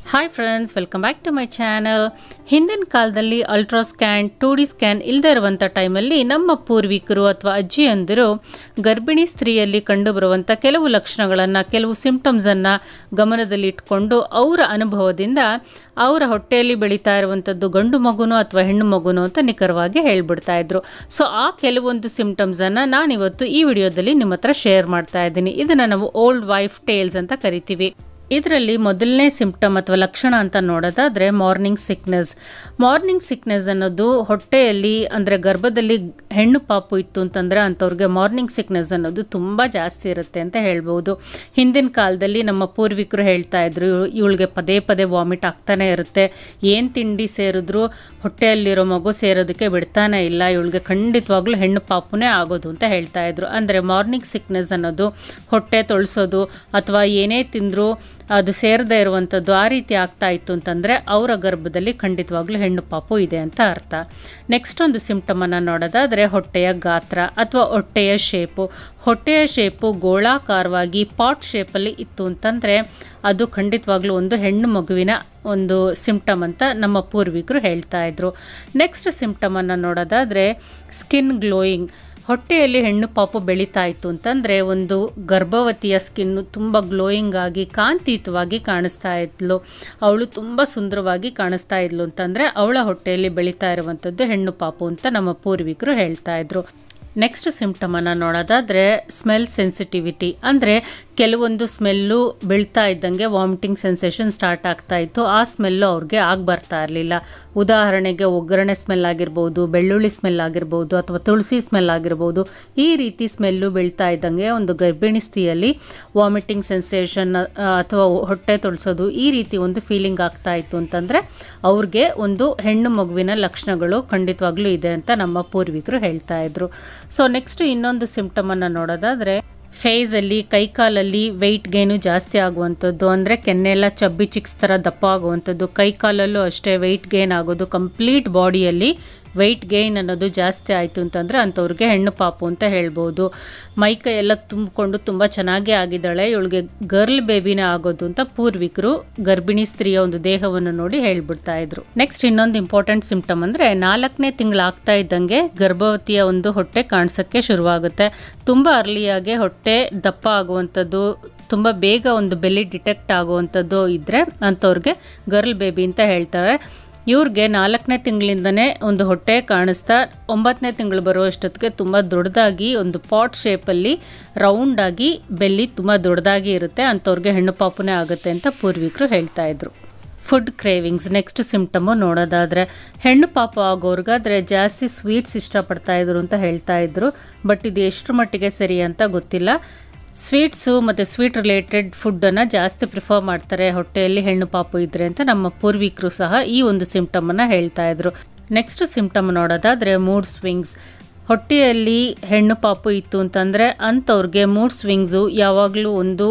hi friends welcome back to my channel ಹಿಂದಿನ ಕಾಲದಲ್ಲಿ ultra scan two D scan ಇಲ್ಲದೆ ಇರುವಂಥ ಟೈಮಲ್ಲಿ ನಮ್ಮ ಪೂರ್ವಿಕರು ಅಥವಾ ಅಜ್ಜಿಯಂದಿರು ಗರ್ಭಿಣಿ ಸ್ತ್ರೀಯಲ್ಲಿ ಕಂಡುಬರುವಂಥ ಕೆಲವು ಲಕ್ಷಣಗಳನ್ನು ಕೆಲವು ಸಿಂಪ್ಟಮ್ಸನ್ನು ಗಮನದಲ್ಲಿ ಇಟ್ಕೊಂಡು ಅವರ ಅನುಭವದಿಂದ ಅವರ ಹೊಟ್ಟೆಯಲ್ಲಿ ಬೆಳೀತಾ ಇರುವಂಥದ್ದು ಗಂಡು ಮಗುನೋ ಅಥವಾ ಹೆಣ್ಣು ಮಗುನೋ ಅಂತ ನಿಖರವಾಗಿ ಹೇಳ್ಬಿಡ್ತಾ ಇದ್ರು ಸೊ ಆ ಕೆಲವೊಂದು ಸಿಂಪ್ಟಮ್ಸನ್ನು ನಾನಿವತ್ತು ಈ ವಿಡಿಯೋದಲ್ಲಿ ನಿಮ್ಮ ಹತ್ರ ಶೇರ್ ಮಾಡ್ತಾ ಇದ್ದೀನಿ ಇದನ್ನು ನಾವು ಓಲ್ಡ್ ವೈಫ್ ಟೇಲ್ಸ್ ಅಂತ ಕರಿತೀವಿ ಇದರಲ್ಲಿ ಮೊದಲನೇ ಸಿಂಪ್ಟಮ್ ಅಥವಾ ಲಕ್ಷಣ ಅಂತ ನೋಡೋದಾದ್ರೆ ಮಾರ್ನಿಂಗ್ ಸಿಕ್ನೆಸ್ ಮಾರ್ನಿಂಗ್ ಸಿಕ್ನೆಸ್ ಅನ್ನೋದು ಹೊಟ್ಟೆಯಲ್ಲಿ ಅಂದರೆ ಗರ್ಭದಲ್ಲಿ ಹೆಣ್ಣು ಪಾಪು ಇತ್ತು ಅಂತಂದರೆ ಅಂಥವ್ರಿಗೆ ಮಾರ್ನಿಂಗ್ ಸಿಕ್ನೆಸ್ ಅನ್ನೋದು ತುಂಬ ಜಾಸ್ತಿ ಇರುತ್ತೆ ಅಂತ ಹೇಳ್ಬೋದು ಹಿಂದಿನ ಕಾಲದಲ್ಲಿ ನಮ್ಮ ಪೂರ್ವಿಕರು ಹೇಳ್ತಾ ಇದ್ರು ಇವಳಿಗೆ ಪದೇ ಪದೇ ವಾಮಿಟ್ ಆಗ್ತಾನೆ ಇರುತ್ತೆ ಏನು ತಿಂಡಿ ಸೇರಿದ್ರು ಹೊಟ್ಟೆಯಲ್ಲಿರೋ ಮಗು ಸೇರೋದಕ್ಕೆ ಬಿಡ್ತಾನೆ ಇಲ್ಲ ಇವಳಿಗೆ ಖಂಡಿತವಾಗ್ಲೂ ಹೆಣ್ಣು ಪಾಪುನೇ ಆಗೋದು ಅಂತ ಹೇಳ್ತಾ ಇದ್ರು ಅಂದರೆ ಮಾರ್ನಿಂಗ್ ಸಿಕ್ನೆಸ್ ಅನ್ನೋದು ಹೊಟ್ಟೆ ತೊಳಸೋದು ಅಥವಾ ಏನೇ ತಿಂದರೂ ಅದು ಸೇರದೇ ಇರುವಂಥದ್ದು ಆ ರೀತಿ ಆಗ್ತಾ ಇತ್ತು ಅಂತಂದರೆ ಅವರ ಗರ್ಭದಲ್ಲಿ ಖಂಡಿತವಾಗ್ಲೂ ಹೆಣ್ಣು ಪಾಪು ಇದೆ ಅಂತ ಅರ್ಥ ನೆಕ್ಸ್ಟ್ ಒಂದು ಸಿಂಪ್ಟಮನ್ನು ನೋಡೋದಾದರೆ ಹೊಟ್ಟೆಯ ಗಾತ್ರ ಅಥವಾ ಹೊಟ್ಟೆಯ ಶೇಪು ಹೊಟ್ಟೆಯ ಶೇಪು ಗೋಳಾಕಾರವಾಗಿ ಪಾಟ್ ಶೇಪಲ್ಲಿ ಇತ್ತು ಅಂತಂದರೆ ಅದು ಖಂಡಿತವಾಗ್ಲೂ ಒಂದು ಹೆಣ್ಣು ಮಗುವಿನ ಒಂದು ಸಿಂಪ್ಟಮ್ ಅಂತ ನಮ್ಮ ಪೂರ್ವಿಕರು ಹೇಳ್ತಾ ಇದ್ರು ನೆಕ್ಸ್ಟ್ ಸಿಂಪ್ಟಮನ್ನು ನೋಡೋದಾದರೆ ಸ್ಕಿನ್ ಗ್ಲೋಯಿಂಗ್ ಹೊಟ್ಟೆಯಲ್ಲಿ ಹೆಣ್ಣು ಪಾಪು ಬೆಳೀತಾ ಇತ್ತು ಅಂತಂದರೆ ಒಂದು ಗರ್ಭವತಿಯ ಸ್ಕಿನ್ನು ತುಂಬ ಗ್ಲೋಯಿಂಗ್ ಆಗಿ ಕಾಂತಿಯುತವಾಗಿ ಕಾಣಿಸ್ತಾ ಇದ್ಲು ಅವಳು ತುಂಬ ಸುಂದರವಾಗಿ ಕಾಣಿಸ್ತಾ ಇದ್ಲು ಅಂತಂದರೆ ಅವಳ ಹೊಟ್ಟೆಯಲ್ಲಿ ಬೆಳೀತಾ ಇರುವಂಥದ್ದು ಹೆಣ್ಣು ಪಾಪು ಅಂತ ನಮ್ಮ ಪೂರ್ವಿಕರು ಹೇಳ್ತಾ ಇದ್ರು ನೆಕ್ಸ್ಟ್ ಸಿಂಪ್ಟಮನ್ನು ನೋಡೋದಾದರೆ ಸ್ಮೆಲ್ ಸೆನ್ಸಿಟಿವಿಟಿ ಅಂದರೆ ಕೆಲವೊಂದು ಸ್ಮೆಲ್ಲು ಬೀಳ್ತಾ ಇದ್ದಂಗೆ ವಾಮಿಟಿಂಗ್ ಸೆನ್ಸೇಷನ್ ಸ್ಟಾರ್ಟ್ ಆಗ್ತಾ ಇತ್ತು ಆ ಸ್ಮೆಲ್ಲು ಅವ್ರಿಗೆ ಆಗಿ ಬರ್ತಾ ಇರಲಿಲ್ಲ ಉದಾಹರಣೆಗೆ ಒಗ್ಗರಣೆ ಸ್ಮೆಲ್ ಆಗಿರ್ಬೋದು ಬೆಳ್ಳುಳ್ಳಿ ಸ್ಮೆಲ್ ಆಗಿರ್ಬೋದು ಅಥವಾ ತುಳಸಿ ಸ್ಮೆಲ್ ಆಗಿರ್ಬೋದು ಈ ರೀತಿ ಸ್ಮೆಲ್ಲು ಬೀಳ್ತಾ ಇದ್ದಂಗೆ ಒಂದು ಗರ್ಭಿಣಿ ಸ್ಥಿತಿಯಲ್ಲಿ ವಾಮಿಟಿಂಗ್ ಸೆನ್ಸೇಷನ್ ಅಥವಾ ಹೊಟ್ಟೆ ತೊಳಸೋದು ಈ ರೀತಿ ಒಂದು ಫೀಲಿಂಗ್ ಆಗ್ತಾ ಇತ್ತು ಅಂತಂದರೆ ಅವ್ರಿಗೆ ಒಂದು ಹೆಣ್ಣು ಮಗುವಿನ ಲಕ್ಷಣಗಳು ಖಂಡಿತವಾಗ್ಲೂ ಇದೆ ಅಂತ ನಮ್ಮ ಪೂರ್ವಿಕರು ಹೇಳ್ತಾ ಇದ್ರು ಸೊ ನೆಕ್ಸ್ಟ್ ಇನ್ನೊಂದು ಸಿಂಪ್ಟಮನ್ನು ನೋಡೋದಾದರೆ ಫೇಸಲ್ಲಿ ಕೈಕಾಲಲ್ಲಿ ವೆಯ್ಟ್ ಗೇನು ಜಾಸ್ತಿ ಆಗುವಂಥದ್ದು ಅಂದರೆ ಕೆನ್ನೆಲ್ಲ ಚಬ್ಬಿ ಚಿಕ್ಸ್ ಥರ ದಪ್ಪ ಆಗುವಂಥದ್ದು ಕೈಕಾಲಲ್ಲೂ ಅಷ್ಟೇ ವೆಯ್ಟ್ ಗೇನ್ ಆಗೋದು ಕಂಪ್ಲೀಟ್ ಬಾಡಿಯಲ್ಲಿ ವೆಯ್ಟ್ ಗೇನ್ ಅನ್ನೋದು ಜಾಸ್ತಿ ಆಯಿತು ಅಂತಂದರೆ ಅಂಥವ್ರಿಗೆ ಹೆಣ್ಣು ಪಾಪು ಅಂತ ಹೇಳ್ಬೋದು ಮೈಕೈ ಎಲ್ಲ ತುಂಬಿಕೊಂಡು ತುಂಬ ಚೆನ್ನಾಗೇ ಆಗಿದ್ದಾಳೆ ಇವಳಿಗೆ ಗರ್ಲ್ ಬೇಬಿನೇ ಆಗೋದು ಅಂತ ಪೂರ್ವಿಕರು ಗರ್ಭಿಣಿ ಸ್ತ್ರೀಯ ಒಂದು ದೇಹವನ್ನು ನೋಡಿ ಹೇಳ್ಬಿಡ್ತಾ ಇದ್ರು ನೆಕ್ಸ್ಟ್ ಇನ್ನೊಂದು ಇಂಪಾರ್ಟೆಂಟ್ ಸಿಂಪ್ಟಮ್ ಅಂದರೆ ನಾಲ್ಕನೇ ತಿಂಗಳಾಗ್ತಾ ಇದ್ದಂಗೆ ಗರ್ಭವತಿಯ ಒಂದು ಹೊಟ್ಟೆ ಕಾಣಿಸೋಕ್ಕೆ ಶುರುವಾಗುತ್ತೆ ತುಂಬ ಅರ್ಲಿಯಾಗೆ ಹೊಟ್ಟೆ ದಪ್ಪ ಆಗುವಂಥದ್ದು ತುಂಬ ಬೇಗ ಒಂದು ಬೆಲೆ ಡಿಟೆಕ್ಟ್ ಆಗುವಂಥದ್ದು ಇದ್ದರೆ ಅಂಥವ್ರಿಗೆ ಗರ್ಲ್ ಬೇಬಿ ಅಂತ ಹೇಳ್ತಾರೆ ಇವ್ರಿಗೆ ನಾಲ್ಕನೇ ತಿಂಗಳಿಂದನೇ ಒಂದು ಹೊಟ್ಟೆ ಕಾಣಿಸ್ತಾ ಒಂಬತ್ತನೇ ತಿಂಗಳು ಬರುವಷ್ಟೊತ್ತಿಗೆ ತುಂಬ ದೊಡ್ಡದಾಗಿ ಒಂದು ಪಾಟ್ ಶೇಪಲ್ಲಿ ರೌಂಡಾಗಿ ಬೆಲ್ಲಿ ತುಂಬ ದೊಡ್ಡದಾಗಿ ಇರುತ್ತೆ ಅಂಥವ್ರಿಗೆ ಹೆಣ್ಣು ಪಾಪುನೇ ಆಗುತ್ತೆ ಅಂತ ಪೂರ್ವಿಕರು ಹೇಳ್ತಾ ಇದ್ರು ಫುಡ್ ಕ್ರೇವಿಂಗ್ಸ್ ನೆಕ್ಸ್ಟ್ ಸಿಂಪ್ಟಮು ನೋಡೋದಾದರೆ ಹೆಣ್ಣು ಪಾಪ ಆಗೋರ್ಗಾದ್ರೆ ಜಾಸ್ತಿ ಸ್ವೀಟ್ಸ್ ಇಷ್ಟಪಡ್ತಾ ಇದ್ರು ಅಂತ ಹೇಳ್ತಾ ಇದ್ರು ಬಟ್ ಇದು ಎಷ್ಟು ಮಟ್ಟಿಗೆ ಸರಿ ಅಂತ ಗೊತ್ತಿಲ್ಲ ಸ್ವೀಟ್ಸು ಮತ್ತು ಸ್ವೀಟ್ ರಿಲೇಟೆಡ್ ಫುಡ್ಡನ್ನು ಜಾಸ್ತಿ ಪ್ರಿಫರ್ ಮಾಡ್ತಾರೆ ಹೊಟ್ಟೆಯಲ್ಲಿ ಹೆಣ್ಣು ಪಾಪು ಇದ್ರೆ ಅಂತ ನಮ್ಮ ಪೂರ್ವಿಕರು ಸಹ ಈ ಒಂದು ಸಿಂಪ್ಟಮನ್ನು ಹೇಳ್ತಾ ಇದ್ರು ನೆಕ್ಸ್ಟ್ ಸಿಂಪ್ಟಮ್ ನೋಡೋದಾದರೆ ಮೂಡ್ ಸ್ವಿಂಗ್ಸ್ ಹೊಟ್ಟೆಯಲ್ಲಿ ಹೆಣ್ಣು ಪಾಪು ಇತ್ತು ಅಂತಂದರೆ ಅಂಥವ್ರಿಗೆ ಮೂಡ್ ಸ್ವಿಂಗ್ಸು ಯಾವಾಗಲೂ ಒಂದು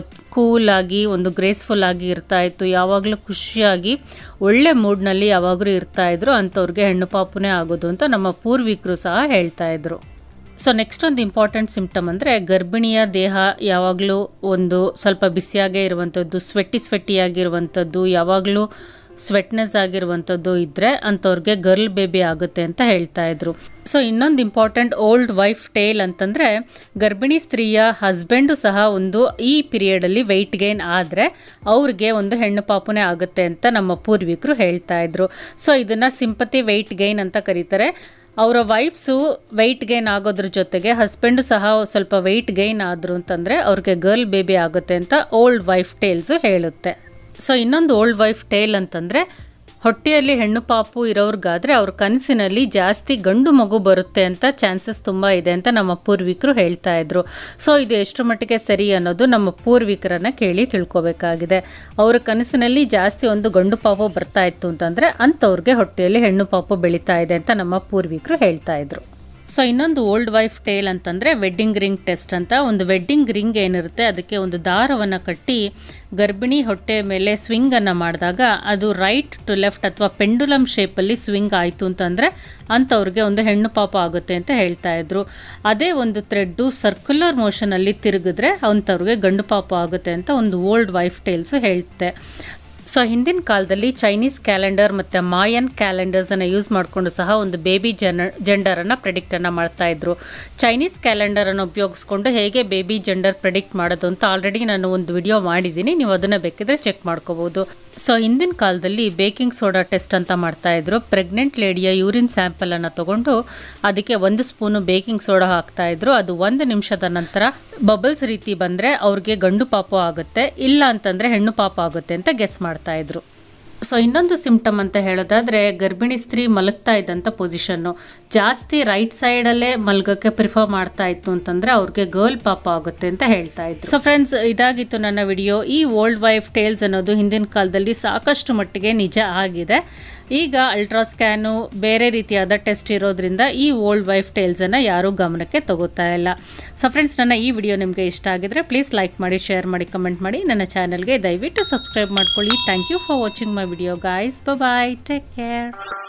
ಕೂಲಾಗಿ ಒಂದು ಗ್ರೇಸ್ಫುಲ್ ಆಗಿ ಇರ್ತಾ ಇತ್ತು ಯಾವಾಗಲೂ ಖುಷಿಯಾಗಿ ಒಳ್ಳೆ ಮೂಡ್ನಲ್ಲಿ ಯಾವಾಗಲೂ ಇರ್ತಾ ಇದ್ರು ಅಂಥವ್ರಿಗೆ ಹೆಣ್ಣು ಪಾಪುನೇ ಆಗೋದು ಅಂತ ನಮ್ಮ ಪೂರ್ವಿಕರು ಸಹ ಹೇಳ್ತಾ ಇದ್ರು ಸೊ ನೆಕ್ಸ್ಟ್ ಒಂದು ಇಂಪಾರ್ಟೆಂಟ್ ಸಿಂಪ್ಟಮ್ ಅಂದರೆ ಗರ್ಭಿಣಿಯ ದೇಹ ಯಾವಾಗಲೂ ಒಂದು ಸ್ವಲ್ಪ ಬಿಸಿಯಾಗೇ ಇರುವಂಥದ್ದು ಸ್ವೆಟ್ಟಿ ಸ್ವೆಟ್ಟಿಯಾಗಿರುವಂಥದ್ದು ಯಾವಾಗಲೂ ಸ್ವೆಟ್ನೆಸ್ ಆಗಿರುವಂಥದ್ದು ಇದ್ದರೆ ಅಂಥವ್ರಿಗೆ ಗರ್ಲ್ ಬೇಬಿ ಆಗುತ್ತೆ ಅಂತ ಹೇಳ್ತಾ ಇದ್ರು ಸೊ ಇನ್ನೊಂದು ಇಂಪಾರ್ಟೆಂಟ್ ಓಲ್ಡ್ ವೈಫ್ ಟೇಲ್ ಅಂತಂದರೆ ಗರ್ಭಿಣಿ ಸ್ತ್ರೀಯ ಹಸ್ಬೆಂಡು ಸಹ ಒಂದು ಈ ಪೀರಿಯಡಲ್ಲಿ ವೆಯ್ಟ್ ಗೇನ್ ಆದರೆ ಅವ್ರಿಗೆ ಒಂದು ಹೆಣ್ಣು ಪಾಪುನೇ ಆಗುತ್ತೆ ಅಂತ ನಮ್ಮ ಪೂರ್ವಿಕರು ಹೇಳ್ತಾ ಇದ್ರು ಸೊ ಇದನ್ನು ಸಿಂಪತಿ ವೆಯ್ಟ್ ಗೈನ್ ಅಂತ ಕರೀತಾರೆ ಅವರ ವೈಫ್ಸು ವೆಯ್ಟ್ ಗೈನ್ ಆಗೋದ್ರ ಜೊತೆಗೆ ಹಸ್ಬೆಂಡು ಸಹ ಸ್ವಲ್ಪ ವೆಯ್ಟ್ ಗೈನ್ ಆದರು ಅಂತಂದರೆ ಅವ್ರಿಗೆ ಗರ್ಲ್ ಬೇಬಿ ಆಗುತ್ತೆ ಅಂತ ಓಲ್ಡ್ ವೈಫ್ ಟೇಲ್ಸು ಹೇಳುತ್ತೆ ಸೊ ಇನ್ನೊಂದು ಓಲ್ಡ್ ವೈಫ್ ಟೇಲ್ ಅಂತಂದರೆ ಹೊಟ್ಟೆಯಲ್ಲಿ ಹೆಣ್ಣು ಪಾಪು ಇರೋರ್ಗಾದರೆ ಅವ್ರ ಕನಸಿನಲ್ಲಿ ಜಾಸ್ತಿ ಗಂಡು ಮಗು ಬರುತ್ತೆ ಅಂತ ಚಾನ್ಸಸ್ ತುಂಬ ಇದೆ ಅಂತ ನಮ್ಮ ಪೂರ್ವಿಕರು ಹೇಳ್ತಾ ಇದ್ರು ಸೊ ಇದು ಎಷ್ಟು ಮಟ್ಟಿಗೆ ಸರಿ ಅನ್ನೋದು ನಮ್ಮ ಪೂರ್ವಿಕರನ್ನ ಕೇಳಿ ತಿಳ್ಕೊಬೇಕಾಗಿದೆ ಅವ್ರ ಕನಸಿನಲ್ಲಿ ಜಾಸ್ತಿ ಒಂದು ಗಂಡು ಪಾಪು ಬರ್ತಾ ಇತ್ತು ಅಂತಂದರೆ ಅಂಥವ್ರಿಗೆ ಹೊಟ್ಟೆಯಲ್ಲಿ ಹೆಣ್ಣು ಪಾಪು ಬೆಳೀತಾ ಇದೆ ಅಂತ ನಮ್ಮ ಪೂರ್ವಿಕರು ಹೇಳ್ತಾ ಇದ್ರು ಸೊ ಇನ್ನೊಂದು ಓಲ್ಡ್ ವೈಫ್ ಟೇಲ್ ಅಂತಂದರೆ ವೆಡ್ಡಿಂಗ್ ರಿಂಗ್ ಟೆಸ್ಟ್ ಅಂತ ಒಂದು ವೆಡ್ಡಿಂಗ್ ರಿಂಗ್ ಏನಿರುತ್ತೆ ಅದಕ್ಕೆ ಒಂದು ದಾರವನ್ನು ಕಟ್ಟಿ ಗರ್ಭಿಣಿ ಹೊಟ್ಟೆ ಮೇಲೆ ಸ್ವಿಂಗನ್ನು ಮಾಡಿದಾಗ ಅದು ರೈಟ್ ಟು ಲೆಫ್ಟ್ ಅಥವಾ ಪೆಂಡುಲಮ್ ಶೇಪಲ್ಲಿ ಸ್ವಿಂಗ್ ಆಯಿತು ಅಂತಂದರೆ ಅಂಥವ್ರಿಗೆ ಒಂದು ಹೆಣ್ಣು ಪಾಪ ಆಗುತ್ತೆ ಅಂತ ಹೇಳ್ತಾ ಇದ್ರು ಅದೇ ಒಂದು ಥ್ರೆಡ್ಡು ಸರ್ಕ್ಯುಲರ್ ಮೋಷನಲ್ಲಿ ತಿರುಗಿದ್ರೆ ಅಂಥವ್ರಿಗೆ ಗಂಡು ಪಾಪ ಆಗುತ್ತೆ ಅಂತ ಒಂದು ಓಲ್ಡ್ ವೈಫ್ ಟೇಲ್ಸು ಹೇಳುತ್ತೆ ಸೊ ಹಿಂದಿನ ಕಾಲದಲ್ಲಿ ಚೈನೀಸ್ ಕ್ಯಾಲೆಂಡರ್ ಮತ್ತು ಮಾಯನ್ ಕ್ಯಾಲೆಂಡರ್ಸನ್ನು ಯೂಸ್ ಮಾಡಿಕೊಂಡು ಸಹ ಒಂದು ಬೇಬಿ ಜನ ಜೆಂಡರನ್ನು ಪ್ರೆಡಿಕ್ಟನ್ನು ಮಾಡ್ತಾ ಇದ್ರು ಚೈನೀಸ್ ಕ್ಯಾಲೆಂಡರನ್ನು ಉಪಯೋಗಿಸ್ಕೊಂಡು ಹೇಗೆ ಬೇಬಿ ಜೆಂಡರ್ ಪ್ರೆಡಿಕ್ಟ್ ಮಾಡೋದು ಅಂತ ಆಲ್ರೆಡಿ ನಾನು ಒಂದು ವಿಡಿಯೋ ಮಾಡಿದ್ದೀನಿ ನೀವು ಅದನ್ನು ಬೇಕಿದ್ರೆ ಚೆಕ್ ಮಾಡ್ಕೋಬೋದು ಸೊ ಹಿಂದಿನ ಕಾಲದಲ್ಲಿ ಬೇಕಿಂಗ್ ಸೋಡಾ ಟೆಸ್ಟ್ ಅಂತ ಮಾಡ್ತಾ ಇದ್ರು ಪ್ರೆಗ್ನೆಂಟ್ ಲೇಡಿಯ ಯೂರಿನ್ ಸ್ಯಾಂಪಲನ್ನು ತಗೊಂಡು ಅದಕ್ಕೆ ಒಂದು ಸ್ಪೂನು ಬೇಕಿಂಗ್ ಸೋಡಾ ಹಾಕ್ತಾ ಇದ್ರು ಅದು ಒಂದು ನಿಮಿಷದ ನಂತರ ಬಬಲ್ಸ್ ರೀತಿ ಬಂದರೆ ಅವ್ರಿಗೆ ಗಂಡು ಪಾಪು ಆಗುತ್ತೆ ಇಲ್ಲ ಅಂತಂದರೆ ಹೆಣ್ಣು ಪಾಪ ಆಗುತ್ತೆ ಅಂತ ಗೆಸ್ ಮಾಡ್ತಾ ಇದ್ರು ಸೊ ಇನ್ನೊಂದು ಸಿಂಪ್ಟಮ್ ಅಂತ ಹೇಳೋದಾದ್ರೆ ಗರ್ಭಿಣಿ ಸ್ತ್ರೀ ಮಲಗ್ತಾ ಇದ್ದಂಥ ಪೊಸಿಷನ್ನು ಜಾಸ್ತಿ ರೈಟ್ ಸೈಡಲ್ಲೇ ಮಲ್ಗೋಕ್ಕೆ ಪ್ರಿಫರ್ ಮಾಡ್ತಾ ಇತ್ತು ಅಂತಂದ್ರೆ ಅವ್ರಿಗೆ ಗರ್ಲ್ ಪಾಪ ಆಗುತ್ತೆ ಅಂತ ಹೇಳ್ತಾ ಇತ್ತು ಸೊ ಫ್ರೆಂಡ್ಸ್ ಇದಾಗಿತ್ತು ನನ್ನ ವಿಡಿಯೋ ಈ ಓಲ್ಡ್ ವೈಫ್ ಟೇಲ್ಸ್ ಅನ್ನೋದು ಹಿಂದಿನ ಕಾಲದಲ್ಲಿ ಸಾಕಷ್ಟು ಮಟ್ಟಿಗೆ ನಿಜ ಆಗಿದೆ ಈಗ ಅಲ್ಟ್ರಾ ಸ್ಕ್ಯಾನು ಬೇರೆ ರೀತಿಯಾದ ಟೆಸ್ಟ್ ಇರೋದ್ರಿಂದ ಈ ಓಲ್ಡ್ ವೈಫ್ ಟೇಲ್ಸನ್ನು ಯಾರೂ ಗಮನಕ್ಕೆ ತಗೋತಾ ಇಲ್ಲ ಸೊ ಫ್ರೆಂಡ್ಸ್ ನನ್ನ ಈ ವಿಡಿಯೋ ನಿಮಗೆ ಇಷ್ಟ ಆಗಿದ್ರೆ ಪ್ಲೀಸ್ ಲೈಕ್ ಮಾಡಿ ಶೇರ್ ಮಾಡಿ ಕಮೆಂಟ್ ಮಾಡಿ ನನ್ನ ಚಾನಲ್ಗೆ ದಯವಿಟ್ಟು ಸಬ್ಸ್ಕ್ರೈಬ್ ಮಾಡ್ಕೊಳ್ಳಿ thank you for watching my video guys bye take care